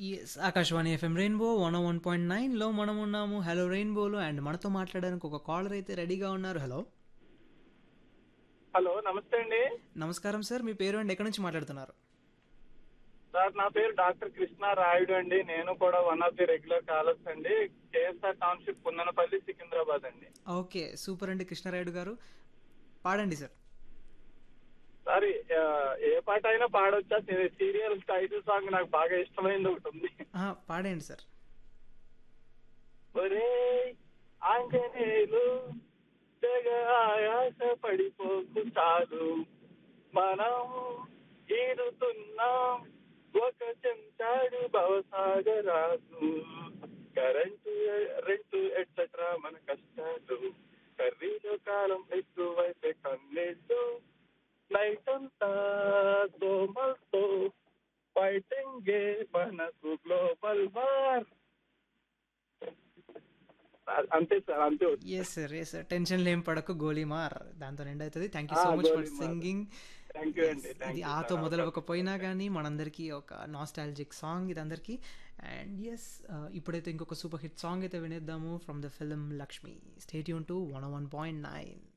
Yes Akashvani FM Rainbow one one point నైన్లో మనం ఉన్నాము హలో రెయిన్బోలో అండ్ మనతో మాట్లాడడానికి ఒక కాలర్ అయితే రెడీగా ఉన్నారు హలో హలో నమస్తే అండి నమస్కారం సార్ మీ పేరు అండ్ ఎక్కడి నుంచి మాట్లాడుతున్నారు సార్ నా పేరు డాక్టర్ కృష్ణ రాయుడు అండి నేను కూడా one of the regular callers అండి కేఎస్ఆర్ టౌన్షిప్ కుందనపల్లి సికింద్రాబాద్ అండి ఓకే సూపర్ అండి కృష్ణరాయుడు గారు పాడండి సార్ సార్ ఆ, ఏ పాట అయినా పాడొచ్చా సీరియల్ టైటిల్ సాంగ్ నాకు బాగా ఇష్టమైంది ఒకటి ఉంది ఆ, పాడండి సార్ ఒరే ఆంజనేయులు తెగ ఆయాస పడిపోకు చాలు మనం ఈదుతున్నాం ఒక చెంచాడు భవసాగరాజు కరెంటు రెంటు ఎట్సెట్రా మన కష్టాలు కర్రీలో కాలం ఎక్కువైతే కన్నీళ్ళు నైట్ అంతా దోమలతో ఫైటింగ్ మనకు గ్లోబల్ వార్ అంతే సార్ అంతే వచ్చు. Yes sir yes sir tension లేం పడకు గోలీమార్ దాంతో ఎండ్ అవుతుంది thank you so ah, much for Golimaar. Singing thank you అండి థ్యాంక్ ఇది యూ ఆతో సార్. మొదలవకపోయినా కానీ మనందరికీ ఒక నాస్టాలజిక్ సాంగ్ ఇది అందరికీ అండ్ ఎస్ ఇప్పుడైతే ఇంకొక సూపర్ హిట్ సాంగ్ అయితే వినేద్దాము from the film Lakshmi stay యూన్ to one one point nine